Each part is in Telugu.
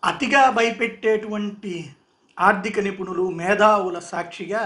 అతిగా భయపెట్టేటువంటి ఆర్థిక నిపుణులు మేధావుల సాక్షిగా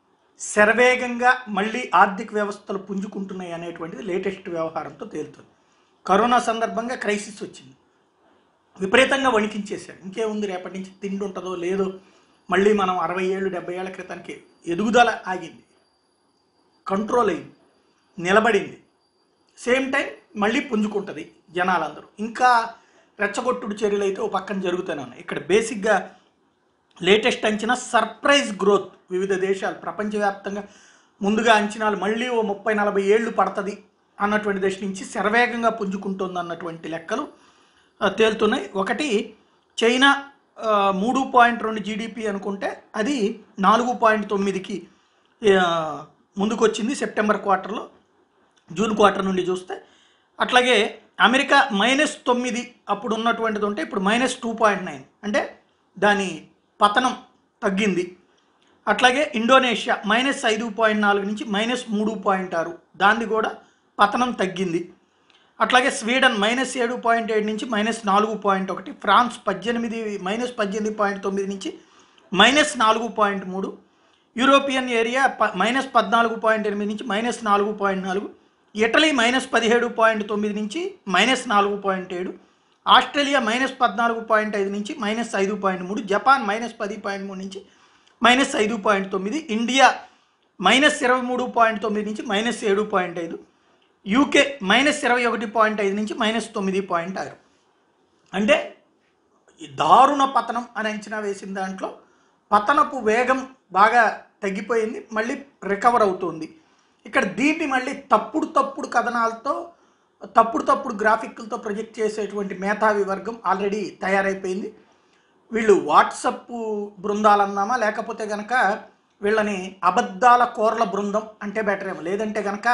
శరవేగంగా మళ్ళీ ఆర్థిక వ్యవస్థలు పుంజుకుంటున్నాయి అనేటువంటిది లేటెస్ట్ వ్యవహారంతో తేలుతుంది కరోనా సందర్భంగా క్రైసిస్ వచ్చింది విపరీతంగా వణికించేశాడు ఇంకేముంది రేపటి నుంచి తిండి ఉంటుందో లేదో మళ్ళీ మనం అరవై ఏళ్ళు డెబ్బై ఏళ్ళ క్రితానికి ఎదుగుదల ఆగింది కంట్రోల్ అయింది నిలబడింది సేమ్ టైం మళ్ళీ పుంజుకుంటుంది జనాలందరూ ఇంకా రెచ్చగొట్టుడు చర్యలు అయితే ఓ పక్కన జరుగుతూనే ఉన్నాయి ఇక్కడ బేసిక్గా లేటెస్ట్ అంచనా సర్ప్రైజ్ గ్రోత్ వివిధ దేశాలు ప్రపంచవ్యాప్తంగా ముందుగా అంచనాలు మళ్ళీ ఓ ముప్పై నలభై ఏళ్ళు పడుతుంది అన్నటువంటి దశ నుంచి శరవేగంగా పుంజుకుంటుంది అన్నటువంటి లెక్కలు ఆ, తేలుతున్నాయి ఒకటి చైనా ఆ, మూడు పాయింట్ రెండు జీడిపి అనుకుంటే అది నాలుగు పాయింట్ తొమ్మిదికి ఆ, ముందుకొచ్చింది సెప్టెంబర్ క్వార్టర్లో జూన్ క్వార్టర్ నుండి చూస్తే అట్లాగే అమెరికా మైనస్ తొమ్మిది అప్పుడు ఉన్నటువంటిది ఉంటే ఇప్పుడు మైనస్ టూ పాయింట్ నైన్ అంటే దాని పతనం తగ్గింది అట్లాగే ఇండోనేషియా మైనస్ ఐదు పాయింట్ నాలుగు నుంచి మైనస్ మూడు పాయింట్ ఆరు దాన్ని కూడా పతనం తగ్గింది అట్లాగే స్వీడన్ మైనస్ ఏడు పాయింట్ ఏడు నుంచి మైనస్ నాలుగు పాయింట్ ఒకటి ఫ్రాన్స్ పద్దెనిమిది మైనస్ పద్దెనిమిది పాయింట్ తొమ్మిది నుంచి మైనస్ నాలుగు పాయింట్ మూడు యూరోపియన్ ఏరియా ప మైనస్ పద్నాలుగు పాయింట్ ఎనిమిది నుంచి మైనస్ నాలుగు పాయింట్ నాలుగు ఇటలీ మైనస్ పదిహేడు పాయింట్ తొమ్మిది నుంచి మైనస్ నాలుగు పాయింట్ ఏడు ఆస్ట్రేలియా మైనస్ పద్నాలుగు పాయింట్ ఐదు నుంచి మైనస్ ఐదు పాయింట్ మూడు జపాన్ మైనస్ పది పాయింట్ మూడు నుంచి మైనస్ ఐదు పాయింట్ తొమ్మిది ఇండియా మైనస్ ఇరవై మూడు పాయింట్ తొమ్మిది నుంచి మైనస్ ఏడు పాయింట్ ఐదు యూకే మైనస్ ఇరవై ఒకటి పాయింట్ ఐదు నుంచి మైనస్ తొమ్మిది పాయింట్ ఆరు అంటే ఈ దారుణ పతనం అని అంచనా వేసిన దాంట్లో పతనపు వేగం బాగా తగ్గిపోయింది మళ్ళీ రికవర్ అవుతుంది ఇక్కడ దీన్ని మళ్ళీ తప్పుడు తప్పుడు కథనాలతో తప్పుడు తప్పుడు గ్రాఫిక్లతో ప్రొజెక్ట్ చేసేటువంటి మేధావి వర్గం ఆల్రెడీ తయారైపోయింది వీళ్ళు వాట్సప్ బృందాలన్నామా లేకపోతే గనక వీళ్ళని అబద్ధాల కోరల బృందం అంటే బెటర్ ఏమో లేదంటే గనక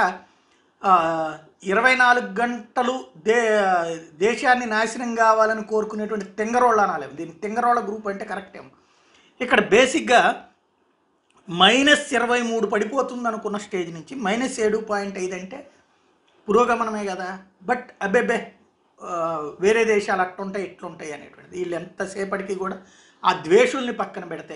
ఇరవై నాలుగు గంటలు దే దేశాన్ని నాశనం కావాలని కోరుకునేటువంటి తెంగరోళ్ళ అనాలేము దీన్ని తెంగరోళ్ళ గ్రూప్ అంటే కరెక్ట్ ఏమో ఇక్కడ బేసిక్గా మైనస్ ఇరవై మూడు పడిపోతుంది అనుకున్న స్టేజ్ నుంచి మైనస్ ఏడు పాయింట్ ఐదు అంటే పురోగమనమే కదా బట్ అబ్బెబ్బే ఆ, వేరే దేశాలు అట్లుంటాయి ఇట్లుంటాయి అనేటువంటిది వీళ్ళు ఎంతసేపటికి కూడా ఆ ద్వేషుల్ని పక్కన పెడితే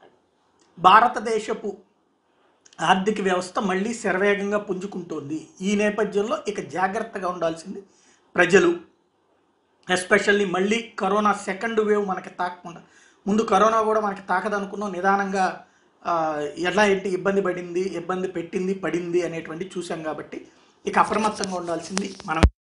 భారతదేశపు ఆర్థిక వ్యవస్థ మళ్ళీ శరవేగంగా పుంజుకుంటోంది ఈ నేపథ్యంలో ఇక జాగ్రత్తగా ఉండాల్సింది ప్రజలు ఎస్పెషల్లీ మళ్ళీ కరోనా సెకండ్ వేవ్ మనకి తాకకుండా ముందు కరోనా కూడా మనకి తాకదనుకున్నాం నిదానంగా ఆ, ఎలా ఏంటి ఇబ్బంది పడింది ఇబ్బంది పెట్టింది పడింది అనేటువంటి చూసాం కాబట్టి ఇక అప్రమత్తంగా ఉండాల్సింది మనం